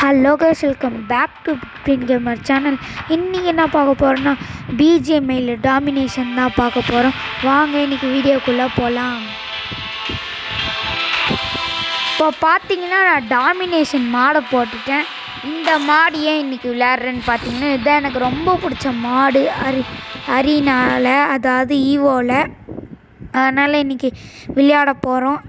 Hello guys welcome back to big gamer channel இன்றைக்கி என்ன பார்க்க போகிறோன்னா பிஜிஎம்ஐயில் டாமினேஷன் தான் பார்க்க போகிறோம் வாங்க இன்றைக்கி வீடியோக்குள்ளே போகலாம் இப்போ பார்த்தீங்கன்னா நான் டாமினேஷன் மாடை போட்டுட்டேன் இந்த மாடு ஏன் இன்றைக்கி விளையாடுறேன்னு பார்த்தீங்கன்னா இதுதான் எனக்கு ரொம்ப பிடிச்ச மாடு அரி அரினால அதாவது ஈவோவில் அதனால் இன்றைக்கி விளையாட போகிறோம்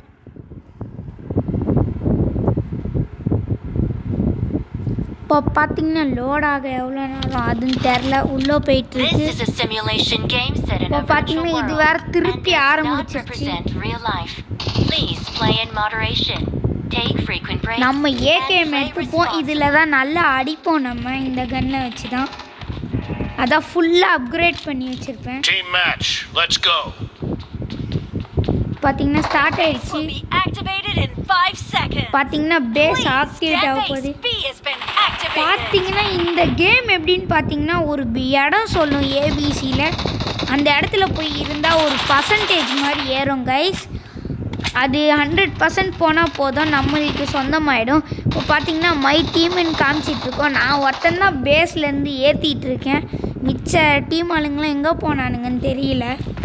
இப்போ பார்த்தீங்கன்னா லோட் ஆக எவ்வளோ நேரம் அதுன்னு தெரில உள்ளே போயிட்டுருக்கு This is a simulation game set in இப்போ a virtual பார்த்தீங்கன்னா இது world வேற and திருப்பி does not ஆரம்பிச்சிருச்சு represent real life. Please play in moderation. Take frequent breaks. நம்ம and ஏகேஎம் play எடுத்துப்போம் இதில் தான் நல்லா அடிப்போம் நம்ம இந்த கன்னை வச்சு தான் அதான் ஃபுல்லாக அப்கிரேட் பண்ணி வச்சுருப்பேன் Team match, let's go. பார்த்தீங்கன்னா ஸ்டார்ட் Base ஆயிடுச்சு will be activated in five seconds. பார்த்தீங்கன்னா பேஸ் Please, ஆக்டிவேட் ஆக Cat போகுது Base B has been activated. பார்த்தீங்கன்னா இந்த கேம் எப்படின்னு பார்த்தீங்கன்னா ஒரு பி- இடம் சொல்லும் ஏபிசியில் அந்த இடத்துல போய் இருந்தால் ஒரு பர்சன்டேஜ் மாதிரி ஏறும் கைஸ் அது ஹண்ட்ரட் பர்சன்ட் போனால் போதும் நம்மளுக்கு சொந்தமாயிடும் இப்போ பார்த்தீங்கன்னா மை டீம்னு காமிச்சிட்ருக்கோம் நான் ஒருத்தன் தான் பேஸ்லேருந்து ஏற்றிட்டு இருக்கேன் மிச்ச டீம் ஆளுங்களாம் எங்கே போனானுங்கன்னு தெரியல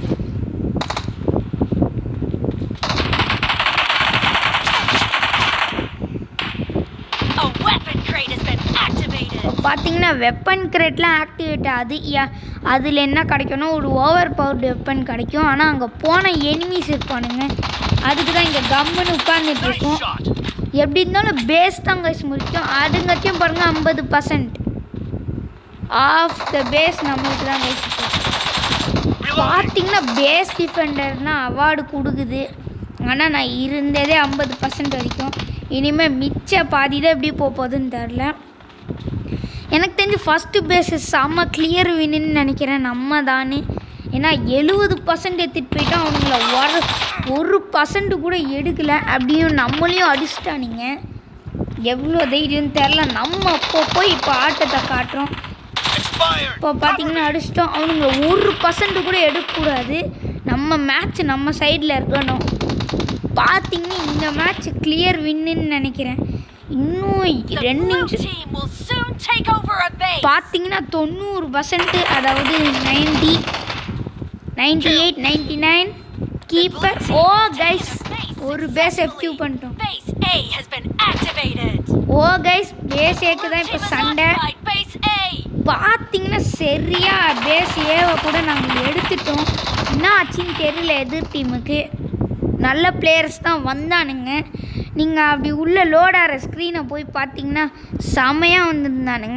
A weapon crate has been activated. இப்போ பார்த்தீங்கன்னா வெப்பன் கிரேட்லாம் ஆக்டிவேட் ஆகுது யா- அதில் என்ன கிடைக்கும்னா ஒரு ஓவர் பவர்டு வெப்பன் கிடைக்கும் ஆனால் அங்கே போன எனிமீஸ் இருப்பானுங்க அதுக்கு தான் இங்கே கம்முன்னு உட்காந்துட்டு Nice இருக்கோம் shot. எப்படி இருந்தாலும் பேஸ் தான் கைஸ் முடிக்கும் அதுங்கத்தையும் பாருங்கள் ஐம்பது பர்சன்ட் ஆஃப் த பேஸ் நம்மளுக்கு தான் கைஸ் Reloading. பார்த்தீங்கன்னா பேஸ் டிஃபெண்டர்னா அவார்டு கொடுக்குது ஆனால் நான் இருந்ததே ஐம்பது பர்சன்ட் வரைக்கும் இனிமேல் மிச்ச பாதி தான் எப்படி போக போகுதுன்னு தெரில எனக்கு தெரிஞ்சு ஃபஸ்ட்டு பேஸ் செம்ம கிளியர் வின்னு நினைக்கிறேன் நம்ம தானே ஏன்னா எழுபது பர்சன்ட் எடுத்துகிட்டு போயிட்டா அவனுங்கள ஒரு ஒரு பர்சன்ட் கூட எடுக்கலை அப்படியும் நம்மளையும் அடிச்சிட்டானுங்க எவ்வளோ தைரியம் தெரில நம்ம அப்போ போய் இப்போ ஆட்டத்தை காட்டுறோம் Expired. இப்போ பார்த்தீங்கன்னா அடிச்சிட்டோம் அவனுங்க ஒரு பர்சன்ட் கூட எடுக்கக்கூடாது நம்ம மேட்ச் நம்ம சைடில் இருக்கணும் பார்த்தீங்கன்னா இந்த மேட்ச் கிளியர் வின்னுன்னு நினைக்கிறேன் இன்னும் The ரெண்டு blue நிமிஷம் team will soon take over a base. பார்த்தீங்கன்னா தொண்ணூறு பர்சன்ட் அதாவது ninety ninety eight ninety nine keeper oh guys ஒரு பேஸ் எஃப்டிவ் பண்ணிட்டோம் Base A has been activated. Oh guys base ஏக்கு தான் இப்போ Team has சண்டை occupied base A. பார்த்தீங்கன்னா சரியா பேஸ் ஏவை கூட நாங்கள் எடுத்துட்டோம் என்ன ஆச்சுன்னு தெரியல எதிர் டீமுக்கு நல்ல பிளேயர்ஸ் தான் வந்தானுங்க நீங்கள் அப்படி உள்ள லோட் ஆகிற ஸ்க்ரீனை போய் பார்த்தீங்கன்னா செமையாக வந்திருந்தானுங்க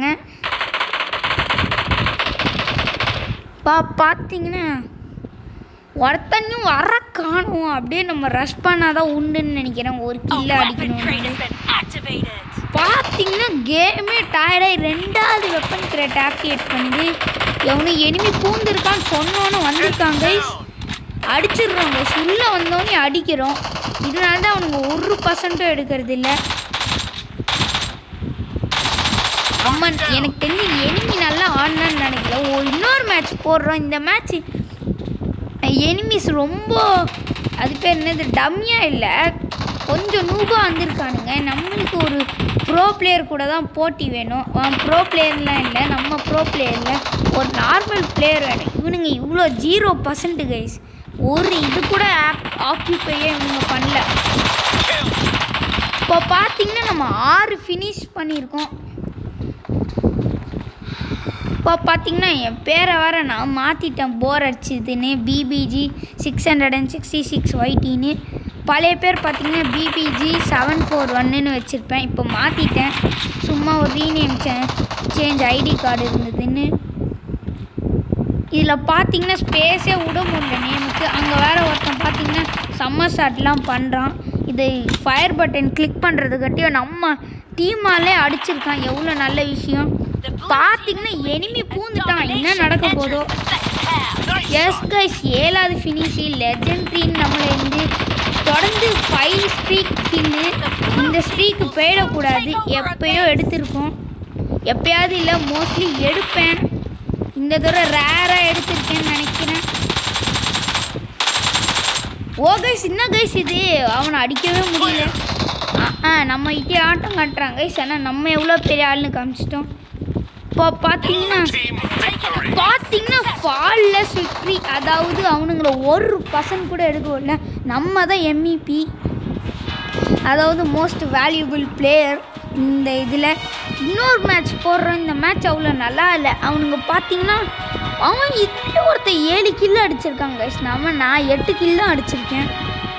பா பார்த்தீங்கன்னா ஒருத்தனையும் வர காணும் அப்படியே நம்ம ரஷ் பண்ணாதான் உண்டுன்னு நினைக்கிறேன் ஒரு A கில்ல weapon crate அடிக்கணும் has been activated. பார்த்தீங்கன்னா கேமே டயர்டாகி ரெண்டாவது வெப்பன் கிரேட் ஆக்டிவேட் பண்ணி எவனும் எனிமி பூந்துருக்கான்னு சொன்னோன்னு வந்திருக்காங்க அடிச்சிடுறோம் guys. உள்ள வந்தோடனே அடிக்கிறோம் இதனால தான் அவனுங்க ஒரு பர்சன்ட்டும் எடுக்கிறது இல்லை அம்மன் எனக்கு தெரிஞ்சு எனிமி நல்லா ஆடினான்னு நினைக்கல ஓ இன்னொரு மேட்ச் போடுறோம் இந்த மேட்ச் எனிமிஸ் ரொம்ப அது பேர் என்னது டம்மியாக இல்லை கொஞ்சம் நூபாக வந்திருக்கானுங்க நம்மளுக்கு ஒரு ப்ரோ பிளேயர் கூட தான் போட்டி வேணும் ப்ரோ பிளேயர்லாம் இல்லை நம்ம ப்ரோ பிளேயரில் ஒரு நார்மல் பிளேயர் வேணும் இவனுங்க இவ்வளோ ஜீரோ பர்சன்ட் கைஸ் ஒரு இது கூட ஆக்கியூப்பையே இவனுங்க பண்ணல இப்போ பார்த்தீங்கன்னா நம்ம ஆறு ஃபினிஷ் பண்ணியிருக்கோம் இப்போ பார்த்தீங்கன்னா என் பேரை வேற நான் மாற்றிட்டேன் போர் அடிச்சதுன்னு PBG six hundred and sixty six ஒய்டின்னு பழைய பேர் பார்த்தீங்கன்னா பிபிஜி செவன் ஃபோர் ஒன்னுன்னு வச்சுருப்பேன் இப்போ மாற்றிட்டேன் சும்மா ஒரு ரீநேம் சேஞ்ச் ஐடி கார்டு இருந்ததுன்னு இதில் பார்த்தீங்கன்னா ஸ்பேஸே விட முடியல நேமுக்கு அங்கே வேற ஒருத்தன் பார்த்தீங்கன்னா சம்மர் ஷாட்லாம் பண்ணுறான் இது ஃபயர் பட்டன் கிளிக் பண்ணுறதுக்காட்டியும் நம்ம டீமாலே அடிச்சிருக்கான் எவ்வளோ நல்ல விஷயம் The blue பார்த்தீங்கன்னா team is enemy leading as பூந்துட்டான் என்ன domination நடக்க enters போதோ the second half. Yes guys ஏழாவது ஃபினிஷி லெஜெண்ட்ரின்னு நம்மளை இருந்து தொடர்ந்து ஃபைவ் ஸ்ட்ரீக் கில்லு இந்த ஸ்ட்ரீக்கு போயிடக்கூடாது எப்பயோ எடுத்திருக்கோம் எப்பயாவது இல்லை மோஸ்ட்லி எடுப்பேன் இந்த தடவை ரேராக எடுத்திருக்கேன்னு நினைக்கிறேன் ஓ கைஸ் என்ன கைஸ் இது அவனை அடிக்கவே முடியல அ- ஆ நம்ம இட்டே ஆட்டம் காட்டுறாங்க ஆனால் நம்ம எவ்வளோ பெரிய ஆள்னு காமிச்சிட்டோம் இப்போ பார்த்தீங்கன்னா Team victory. பார்த்தீங்கன்னா ஃபால்லெஸ் விக்ட்ரி அதாவது அவனுங்கள ஒரு பர்சன்ட் கூட எடுக்கவில்ல நம்ம தான் எம்இபி அதாவது மோஸ்ட் வேல்யூபிள் பிளேயர் இந்த இதில் இன்னொரு மேட்ச் போடுறோம் இந்த மேட்ச் அவ்வளோ நல்லா இல்லை அவனுங்க பார்த்தீங்கன்னா அவன் இதுலேயே ஒருத்தன் ஏழு கில்லு அடிச்சிருக்காங்க guys. நம்ம நான் எட்டு கில்லு அடிச்சிருக்கேன்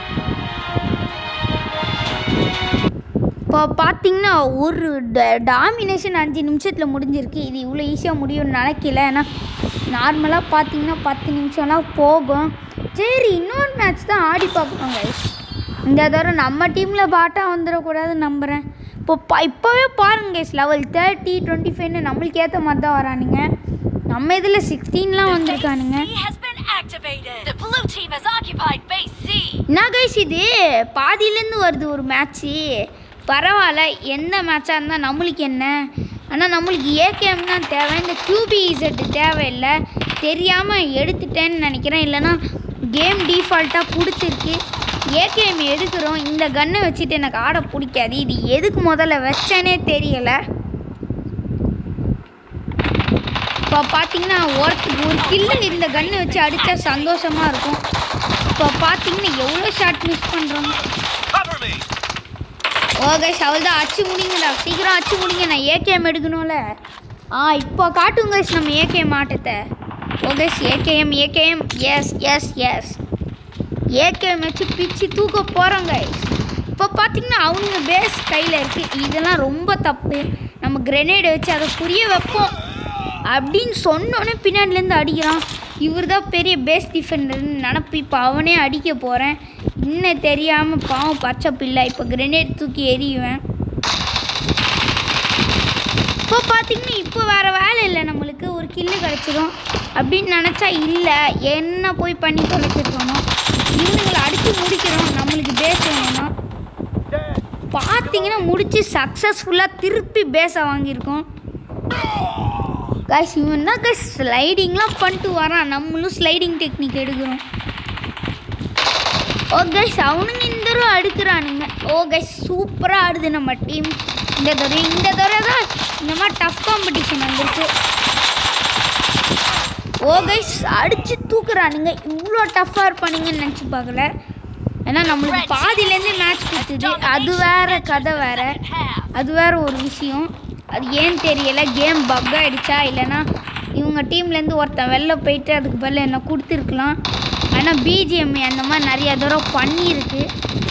இப்போ பார்த்தீங்கன்னா ஒரு டாமினேஷன் அஞ்சு நிமிஷத்தில் முடிஞ்சிருக்கு இது இவ்வளோ ஈஸியாக முடியும்னு நினைக்கல ஏன்னா நார்மலாக பார்த்தீங்கன்னா பத்து நிமிஷம்லாம் போகும் சரி இன்னொரு மேட்ச் தான் ஆடி பார்ப்போம் guys. இந்த தடவை நம்ம டீமில் பாட்டா வந்துடக்கூடாதுன்னு நம்புகிறேன் இப்போ பா இப்போவே பாருங்க guys லெவல் தேர்ட்டி டுவெண்ட்டி ஃபைவ்னு நம்மளுக்கு ஏற்ற மாதிரி தான் வரானுங்க நம்ம இதில் சிக்ஸ்டீன்லாம் வந்திருக்கானுங்க C has been activated. The blue team has occupied base C. என்ன கைஸ் இது பாதியிலேருந்து வருது ஒரு மேட்ச்சு பரவாயில்ல எந்த மேட்சாக இருந்தால் நம்மளுக்கு என்ன ஆனால் நம்மளுக்கு ஏகேஎம் தான் தேவை இந்த கியூபிஇசட் தேவையில்லை தெரியாமல் எடுத்துட்டேன்னு நினைக்கிறேன் இல்லைன்னா கேம் டிஃபால்ட்டாக கொடுத்துருக்கு ஏகேஎம் எடுக்கிறோம் இந்த கன்னை வச்சுட்டு எனக்கு ஆட பிடிக்காது இது எதுக்கு முதல்ல வச்சேனே தெரியலை இப்போ பார்த்தீங்கன்னா ஒருத்தர் ஒரு கில்லு இந்த கன்னை வச்சு அடித்தா சந்தோஷமாக இருக்கும் இப்போ பார்த்தீங்கன்னா எவ்வளோ ஷாட் மிஸ் பண்ணுறோம் Cover me. ஓகே அவள் தான் அச்சு முடிங்கடா சீக்கிரம் அச்சு முடிங்க நான் ஏகேஎம் எடுக்கணும்ல ஆ இப்போ காட்டுங்க guys நம்ம ஏகேஎம் ஆட்டத்தை okay AKM AKM yes yes yes AKM வச்சு பிச்சு தூக்க போகிறோம் guys இப்போ பார்த்தீங்கன்னா அவங்க பேஸ் கையில் இருக்குது இதெல்லாம் ரொம்ப தப்பு நம்ம கிரெனேடை வச்சு அதை புரிய வைப்போம் அப்படின்னு சொன்னோன்னே பின்னாடிலேருந்து அடிக்கிறான் இவர் தான் பெரிய பேஸ் டிஃபெண்டர்னு நினப்பு இப்போ அவனே அடிக்க போகிறேன் இன்னும் தெரியாமல் பாவம் பச்சை பிள்ளை இப்போ கிரெனேட் தூக்கி எறியுவேன் இப்போ பார்த்தீங்கன்னா இப்போ வேறு வேலை இல்லை நம்மளுக்கு ஒரு கில்லு கிடச்சிரும் அப்படின்னு நினச்சா இல்லை என்ன போய் பண்ணி தொலைச்சிருக்கணும் இவனுங்களை அடித்து முடிக்கிறோம் நம்மளுக்கு பேஸ் வேணும்னா பார்த்தீங்கன்னா முடிச்சு சக்ஸஸ்ஃபுல்லாக திருப்பி பேஸை வாங்கியிருக்கோம் கைஸ் இவன் தான் கைஸ் ஸ்லைடிங்லாம் பண்ணிட்டு வரான் நம்மளும் ஸ்லைடிங் டெக்னிக் எடுக்கிறோம் ஓ கைஸ் அவனுங்க இந்த தடவை அடுக்கிறானுங்க ஓ கைஸ் சூப்பராக ஆடுது நம்ம டீம் இந்த தடவை இந்த தடவை தான் இந்த மாதிரி டஃப் காம்படிஷன் வந்துருக்கு ஓ கைஸ் அடித்து தூக்குறானுங்க இவ்வளோ டஃப்பாக இருப்பானுங்கன்னு நினச்சி பார்க்கல ஏன்னா நம்மளுக்கு பாதியிலேருந்து மேட்ச் கொடுத்தது அது வேற கதை வேற அது வேற ஒரு விஷயம் அது ஏன் தெரியல கேம் பக் ஆயிடுச்சா இல்லைன்னா இவங்க டீம்லேருந்து ஒருத்தன் வெளில போயிட்டு அதுக்கு பதில் என்ன கொடுத்துருக்கலாம் ஆனால் பிஜிஎம் அந்த மாதிரி நிறைய தடவை பண்ணியிருக்கு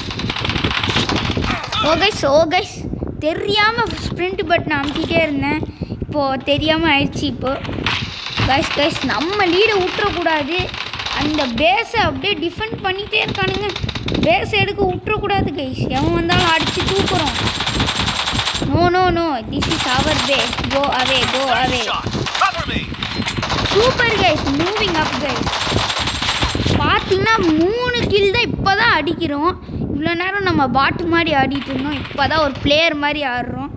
ஓகைஸ் ஓகைஸ் தெரியாமல் ஸ்ப்ரிண்ட் பட்டன் அமுத்திட்டே இருந்தேன் இப்போது தெரியாமல் ஆயிடுச்சு இப்போ கைஸ் கைஸ் நம்ம லீடை விட்டுறக்கூடாது அந்த பேஸை அப்படியே டிஃபெண்ட் பண்ணிகிட்டே இருக்கானுங்க பேஸை எடுக்க விட்டுறக்கூடாது கைஸ் எவன் வந்தாலும் அடித்து தூக்குறோம் no no no this is our base go away go away Shot. Cover me. Super guys moving up guys பார்த்தீங்கன்னா மூணு கில் தான் இப்போ தான் அடிக்கிறோம் இவ்வளோ நேரம் நம்ம பாட்டு மாதிரி ஆடிட்டு இருந்தோம் இப்போ தான் ஒரு பிளேயர் மாதிரி ஆடுறோம்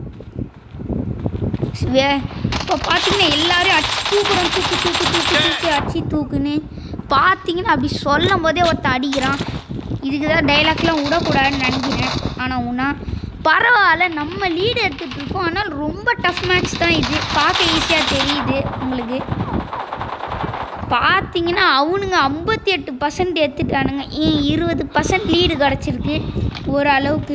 வே- இப்போ பார்த்தீங்கன்னா எல்லாரையும் அடிச்சு தூக்குறோம் தூக்கு தூக்கு தூக்கு தூக்கு அடிச்சு தூக்குன்னு பார்த்தீங்கன்னா அப்படி சொல்லும் போதே ஒருத்தன் அடிக்கிறான் இதுக்கு தான் டைலாக்லாம் விடக்கூடாதுன்னு நினைக்கிறேன் ஆனால் உன்னா பரவாயில்ல நம்ம லீடு எடுத்துகிட்டு இருக்கோம் ஆனால் ரொம்ப டஃப் மேட்ச் தான் இது பார்க்க ஈஸியாக தெரியுது உங்களுக்கு பார்த்தீங்கன்னா அவனுங்க ஐம்பத்தி எட்டு பர்சன்ட் எடுத்துட்டானுங்க ஏன் இருபது பர்சன்ட் லீடு கிடச்சிருக்கு ஓரளவுக்கு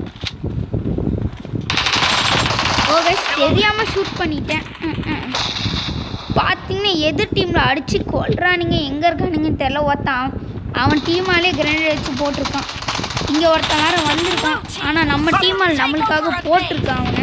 ஓகே தெரியாமல் ஷூட் பண்ணிட்டேன் ம், ம். பார்த்தீங்கன்னா எதிர் டீமில் அடித்து கொல்றானுங்க எங்கே இருக்கானுங்கன்னு தெரில ஒருத்தன் அவன் டீமாலே கிரனேட் வச்சு போட்டிருக்கான் இங்கே ஒருத்தன் வேறு வந்திருக்கான் ஆனால் நம்ம டீமால் நம்மளுக்காக போட்டிருக்கான் அவனை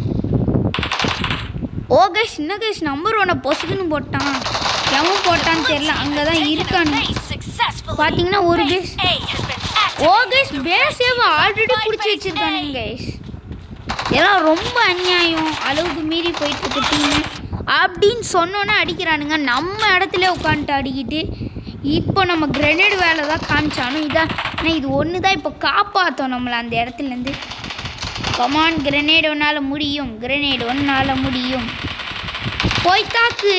ஓ கைஸ் என்ன கைஸ் நம்பர் ஒன்னை பொசுக்குன்னு போட்டான் எவன் போட்டான்னு தெரியல அங்கே தான் இருக்கானு பார்த்தீங்கன்னா ஒரு பேஸ் ஓ கைஸ் பேஸேவ ஆல்ரெடி பிடிச்சி வச்சிருக்கானுங்க கைஸ் இதெல்லாம் ரொம்ப அநியாயம் அளவுக்கு மீறி போயிட்டு இருக்கு டீமு அப்படின்னு சொன்னோன்னே அடிக்கிறானுங்க நம்ம இடத்துல உட்காந்துட்டு அடிக்கிட்டு இப்போ நம்ம கிரெனேட் வேலை தான் காமிச்சானும் இதான் ஆனால் இது ஒன்று தான் இப்போ காப்பாற்றோம் நம்மளை அந்த இடத்துலேருந்து கமான் கிரனேட் ஒன்றால் முடியும் கிரனேட் ஒன்றால் முடியும் போய் தாக்கு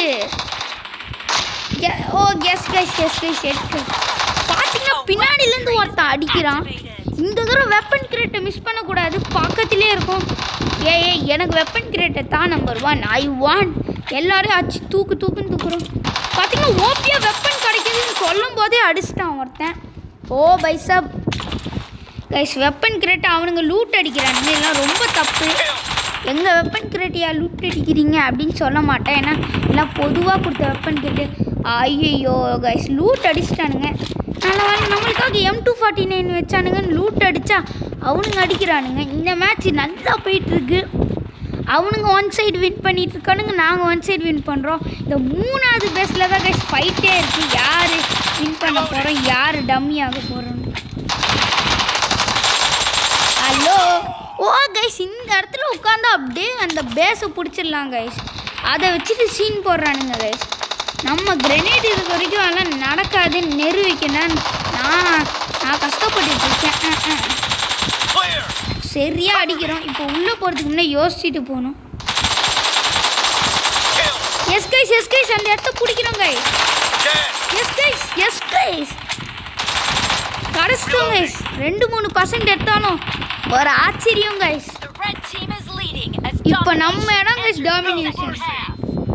Ge- oh guess guys guess guys எடுத்து பார்த்தீங்கன்னா பின்னாடிலேருந்து ஒருத்தன் அடிக்கிறான் இந்த தடவை வெப்பன் கிரேட்டை மிஸ் பண்ணக்கூடாது பக்கத்திலே இருக்கும் ஏ ஏ எனக்கு வெப்பன் கிரேட்டை தான் நம்பர் ஒன் ஐ வாண்ட் எல்லாரையும் அச்சு தூக்கு தூக்குன்னு தூக்குறோம் பார்த்தீங்கன்னா ஓபியா வெப்பன் கிடைக்குதுன்னு சொல்லும் போதே அடிச்சிட்டான் ஒருத்தன் ஓ பைசாப் கைஸ் வெப்பன் கிரேட்டை அவனுங்க லூட் அடிக்கிறானுங்க எல்லாம் ரொம்ப தப்பு எங்கள் வெப்பன் கிரேட்டியா லூட் அடிக்கிறீங்க அப்படின்னு சொல்ல மாட்டேன் ஏன்னா எல்லாம் பொதுவாக கொடுத்த வெப்பன் கிரேட்டு ஐயோ கைஸ் லூட் அடிச்சிட்டானுங்க நல்ல வேலை நம்மளுக்காக எம் டூ ஃபார்ட்டி நைன் வச்சானுங்கன்னு லூட் அடித்தா அவனுங்க அடிக்கிறானுங்க இந்த மேட்ச் நல்லா போயிட்டுருக்கு அவனுங்க ஒன் சைடு வின் பண்ணிட்டு இருக்கானுங்க நாங்கள் ஒன் சைடு வின் பண்ணுறோம் இந்த மூணாவது பேஸில் தான் கைஸ் ஃபைட்டே இருக்குது யார் வின் பண்ண போகிறோம் யார் டம்மி ஆக போகிறோன்னு ஹலோ ஓ கைஸ் இந்த இடத்துல உட்காந்து அப்படியே அந்த பேஸை பிடிச்சிடலாம் கைஸ் அதை வச்சுட்டு சீன் போடுறானுங்க கைஸ் நம்ம கிரெனேட் இருக்க வரைக்கும் அதெல்லாம் நடக்காதுன்னு நிரூபிக்கணும் நான் நான் கஷ்டப்பட்டுட்டு இருக்கேன் அஹ், அஹ். Clear. சரியா அடிக்கிறோம் இப்போ உள்ளே போகிறதுக்கு முன்னே யோசிச்சுட்டு போகணும் Kill. Yes guys yes guys அந்த இடத்த பிடிக்கிறோம் guys Dead. Yes guys yes guys கடைசிட்டோம் கைஸ் ரெண்டு மூணு பர்சன்ட் எடுத்தாலும் ஒரு ஆச்சரியம் guys The red team is leading as இப்போ நம்ம domination இடம் guys enters the domination. second half.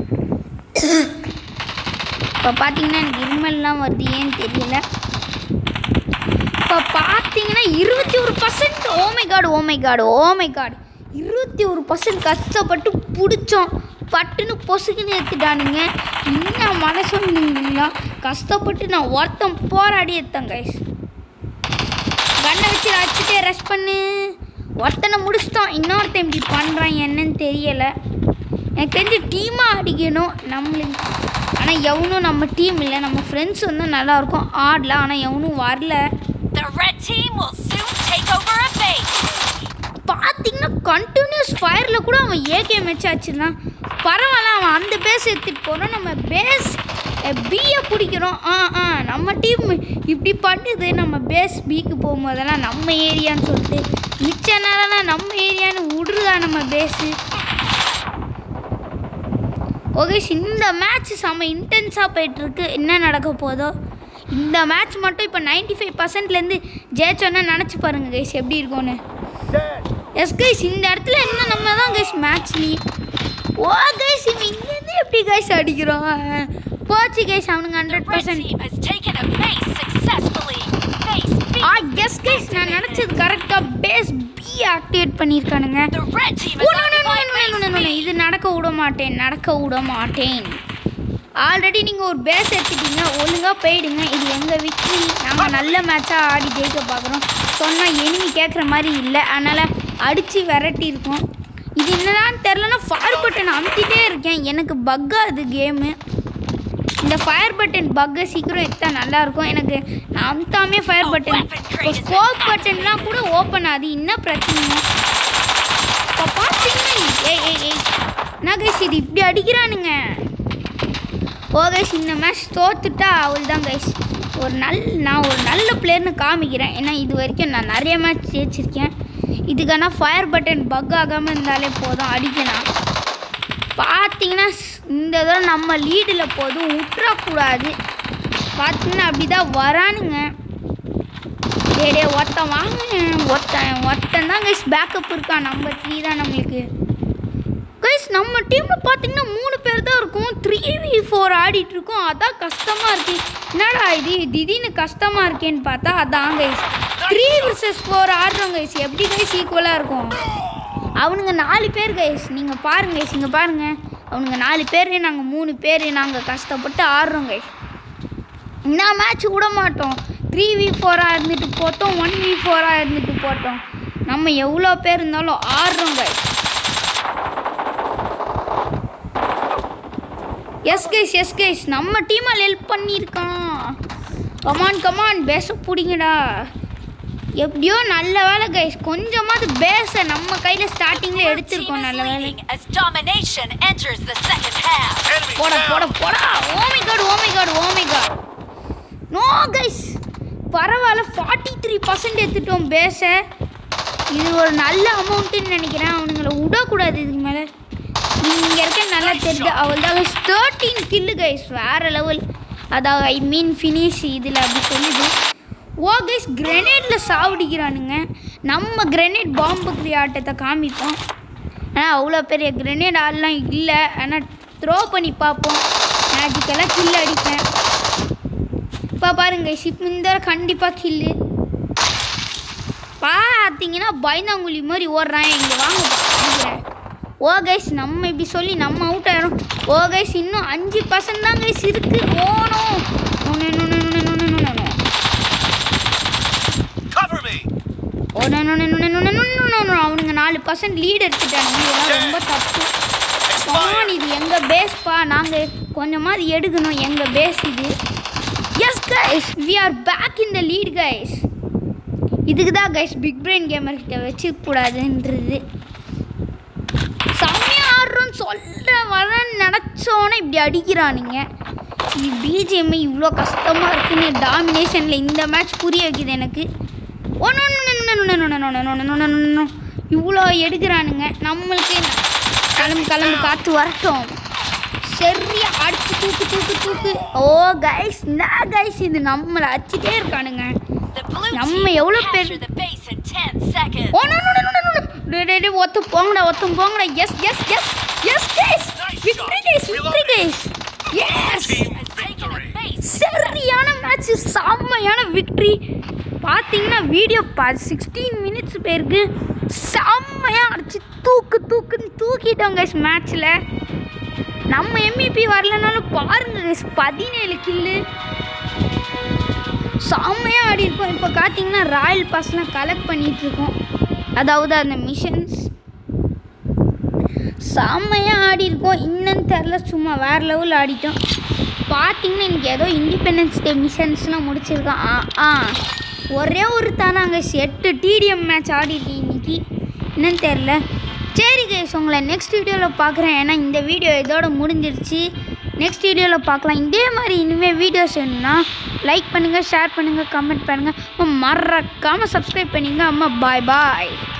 இப்போ பார்த்தீங்கன்னா எனக்கு இருமல்லாம் வருது ஏன்னு தெரியல இப்போ பார்த்தீங்கன்னா இருபத்தி ஒரு பர்சன்ட் ஓமை காடு ஓமை காடு ஓமை காடு இருபத்தி ஒரு பர்சன்ட் கஷ்டப்பட்டு பிடிச்சோம் பட்டுன்னு பொசுக்குன்னு எடுத்துட்டானுங்க இன்னும் மனசுங்களா கஷ்டப்பட்டு நான் ஒருத்தன் போராடி எடுத்தேன் கைஸ் கண்ணை வச்சு அடிச்சுட்டே ரெஸ்ட் பண்ணு ஒருத்தனை முடிச்சிட்டோம் இன்னொருத்தன் இப்படி பண்ணுறான் என்னன்னு தெரியலை எனக்கு தெரிஞ்சு டீமாக அடிக்கணும் நம்மளுக்கு ஆனால் எவனும் நம்ம டீம் இல்லை நம்ம ஃப்ரெண்ட்ஸ் வந்து நல்லாயிருக்கும் ஆடலாம் ஆனால் எவனும் வரல The red team will soon take over a base. பார்த்தீங்கன்னா கண்டினியூஸ் ஃபயரில் கூட அவன் ஏகே மேட்ச் ஆச்சுலாம் பரவாயில்ல அவன் அந்த பேஸ் எடுத்துகிட்டு போகிறோம் நம்ம பேஸ் பியை பிடிக்கிறோம் ஆ ஆ நம்ம டீம் இப்படி பண்ணுது நம்ம பேஸ் பிக்கு போகும்போதெல்லாம் நம்ம ஏரியான்னு சொல்லிட்டு மிச்ச நேரம்லாம் நம்ம ஏரியான்னு விடுறதா நம்ம பேஸு ஓகே இந்த மேட்ச் செம்ம இன்டென்ஸாக போயிட்டுருக்கு என்ன நடக்க போதோ இந்த மேட்ச் மட்டும் இப்போ நைன்டி ஃபைவ் பர்சன்ட்லேருந்து ஜெயிச்சோன்னா நினச்சி பாருங்க கைஸ் எப்படி இருக்கும்னு எஸ் கைஸ் இந்த இடத்துல என்ன நம்ம தான் கைஸ் மேட்ச்லி ஓ கைஸ் இவன் இங்கேருந்து எப்படி கைஸ் அடிக்கிறோம் போச்சு கைஸ் அவனுங்க The hundred red percent team has taken a base successfully. Base B. ஆ எஸ் கைஸ் நான் நினச்சது கரெக்டாக பேஸ் பி ஆக்டிவேட் பண்ணியிருக்கானுங்க The red team oh, is no, no, no, occupying no, no, no, no, no. base B. இது நடக்க விட மாட்டேன் நடக்க விட மாட்டேன் ஆல்ரெடி நீங்கள் ஒரு பேஸ் எடுத்துட்டீங்க ஒழுங்காக போயிடுங்க இது எங்கள் விக்ரி நாங்கள் நல்ல மேட்சாக ஆடி ஜெயிக்க பார்க்குறோம் சொன்னால் எனிமி கேட்குற மாதிரி இல்லை அதனால் அடித்து விரட்டி இருக்கோம் இது என்னடான்னு தெரிலனா ஃபயர் பட்டன் அமுத்திட்டே இருக்கேன் எனக்கு பக்காது கேமு இந்த ஃபயர் பட்டன் பக்கை சீக்கிரம் எடுத்தா நல்லாயிருக்கும் எனக்கு நான் அமுத்தாமே ஃபயர் பட்டன் இப்போ ஸ்கோப் பட்டன்லாம் கூட ஓப்பன் ஆகுது என்ன பிரச்சனைங்க இப்போ பார்த்தீங்கன்னா ஏய் ஏய் ஏய் நான் கைஸ் இது இப்படி அடிக்கிறானுங்க ஓ கைஸ் இந்த மேட்ச் தோத்துட்டா அவள் தான் கைஸ் ஒரு நல் நான் ஒரு நல்ல பிளேயர்னு காமிக்கிறேன் ஏன்னா இது வரைக்கும் நான் நிறைய மேட்ச் ஜெயிச்சிருக்கேன் இதுக்கான ஃபயர் பட்டன் பக் ஆகாமல் இருந்தாலே போதும் அடிக்கலாம் பார்த்தீங்கன்னா ஸ்- இந்த தடவை நம்ம லீடில் போதும் விட்டுறக்கூடாது பார்த்தீங்கன்னா அப்படி தான் வரானுங்க டேய் டேய் ஒருத்தன் வாங்க ஒருத்தன் ஒருத்தன் தான் கைஸ் பேக்கப் இருக்கான் நம்பர் த்ரீ தான் நம்மளுக்கு கைஸ் நம்ம டீமில் பார்த்தீங்கன்னா மூணு பேர் தான் இருக்கும் த்ரீ வி ஃபோர் ஆடிட்டு இருக்கோம் அதான் கஷ்டமாக இருக்கு என்னடா இது திடீர்னு கஷ்டமாக இருக்கேன்னு பார்த்தா அதான் கைஸ் த்ரீ விசஸ் ஃபோர் ஆடுறோம் கைஸ் எப்படி கைஸ் ஈக்குவலாக இருக்கும் அவனுங்க நாலு பேர் கைஸ் நீங்கள் பாருங்க கைஸ் இங்கே பாருங்க அவனுங்க நாலு பேர் நாங்கள் மூணு பேர் நாங்கள் கஷ்டப்பட்டு ஆடுறோம் கைஸ் இந்த மேட்ச் விட மாட்டோம் த்ரீ வி ஃபோராக இருந்துட்டு போட்டோம் ஒன் வி ஃபோராக இருந்துட்டு போட்டோம் நம்ம எவ்வளோ பேர் இருந்தாலும் ஆடுறோம் guys yes guys yes guys நம்ம டீமால் ஹெல்ப் பண்ணியிருக்கான் கமான் கமான் பேச பிடிங்கடா எப்படியோ நல்ல வேலை கைஸ் கொஞ்சமாவது பேஸை நம்ம கையில் ஸ்டார்டிங்கில் Blue team எடுத்திருக்கோம் is நல்ல வேலை leading as domination enters the second half. Enemy போட போட down. போடா ஓமை God oh my God oh my God no guys பரவாயில்ல ஃபார்ட்டி த்ரீ பர்சன்ட் எடுத்துட்டோம் பேஸை இது ஒரு நல்ல அமௌண்ட்டுன்னு நினைக்கிறேன் அவனுங்களை விடக்கூடாது இதுக்கு மேலே இங்கே இருக்க நல்லா தெரியுது அவள் தான் கைஸ் தேர்ட்டீன் கில்லு கைஸ் வேறு லெவல் அதாவது ஐ மீன் ஃபினிஷ் இதில் அப்படி சொல்லுது ஓ கைஸ் கிரெனேட்டில் சாவடிக்கிறானுங்க நம்ம கிரெனேட் பாம்பு ஆட்டத்தை காமிப்போம் ஆனால் அவ்வளோ பெரிய கிரெனேட் ஆள்லாம் இல்லை ஆனால் த்ரோ பண்ணி பார்ப்போம் மேஜிக்கெல்லாம் கில் அடிப்பேன் இப்போ பாருங்க ஷிப் இந்த கண்டிப்பாக கில்லு பார்த்தீங்கன்னா பயந்தாங்குழி மாதிரி ஓடுறான் இங்கே வாங்க அடிக்கிறேன் ஓ கைஸ் நம்ம இப்படி சொல்லி நம்ம அவுட் ஆயிரும் ஓ கைஸ் இன்னும் அஞ்சு பர்சன்ட் தான் கைஸ் இருக்கு ஓனோ Cover me! ஓ no, no, no, no, no, no, no, no, no, no. அவனுங்க நாலு பர்சன்ட் லீட் எடுத்துட்டானுங்க இதெல்லாம் ரொம்ப தப்பு பான் இது எங்கள் பேஸ்ப்பா நாங்கள் கொஞ்சமாவது எடுக்கணும் எங்கள் பேஸ் இது yes guys we are back in the lead guys இதுக்கு தான் கைஸ் பிக் பிரெயின் கேமர் கிட்ட வச்சுக்கூடாதுன்றது செம்மையாக ஆடுறோன்னு சொல்ல வரேன்னு நினச்சோன்னே இப்படி அடிக்கிறானுங்க பிஜிஎம் இவ்வளோ கஷ்டமாக இருக்குன்னு டாமினேஷனில் இந்த மேட்ச் புரிய வைக்குது எனக்கு ஒன்று இவ்வளோ எடுக்கிறானுங்க நம்மளுக்கு கிளம்பு கிளம்பு காற்று வரட்டும் சரியா அடிச்சு தூக்கு தூக்கு தூக்கு ஓ கைஸ் நான் கைஸ் இது நம்மளை அடிச்சுட்டே இருக்கானுங்க The blue நம்ம team எவ்வளோ will பேர் capture the base in 10 seconds. Oh no no no no no டேய் டேய் டேய் ஒத்து போங்கடா ஒத்து போங்கடா yes yes yes yes guys victory guys victory guys yes Team Has taken a victory! base. சரியான மேட்ச் செம்மையான விக்டரி பார்த்தீங்கன்னா வீடியோ பா சிக்ஸ்டீன் மினிட்ஸ் பேருக்கு செம்மையாக அடிச்சு தூக்கு தூக்குன்னு தூக்கிட்டோம் கைஸ் மேட்ச்சில் நம்ம எம்இபி வரலனாலும் பாருங்க கைஸ் பதினேழு கில்லு செம்மையாக ஆடி இருக்கோம் இப்போ பார்த்தீங்கன்னா ராயல் பாஸ்லாம் கலெக்ட் பண்ணிட்டு இருக்கோம் அதாவது அந்த மிஷன்ஸ் செம்மையாக ஆடி இருக்கோம் இன்னும் தெரில சும்மா வேறு லெவல் ஆடிட்டோம் பார்த்தீங்கன்னா இன்னைக்கு ஏதோ இண்டிபெண்டன்ஸ் டே மிஷன்ஸ்லாம் முடிச்சிருக்கான் ஆ ஆ ஒரே ஒரு தானாங்க எட்டு டிடிஎம் மேட்ச் ஆடிருக்கேன் இன்னைக்கு என்னன்னு தெரில சரி கைஸ் உங்களை நெக்ஸ்ட் வீடியோவில் பார்க்குறேன் ஏன்னா இந்த வீடியோ இதோட முடிஞ்சிருச்சு நெக்ஸ்ட் வீடியோவில் பார்க்கலாம் இதே மாதிரி இனிமேல் வீடியோஸ் வேணும்னா லைக் பண்ணுங்கள் ஷேர் பண்ணுங்கள் கமெண்ட் பண்ணுங்கள் மறக்காமல் சப்ஸ்கிரைப் பண்ணிங்க அம்மா பாய் பாய்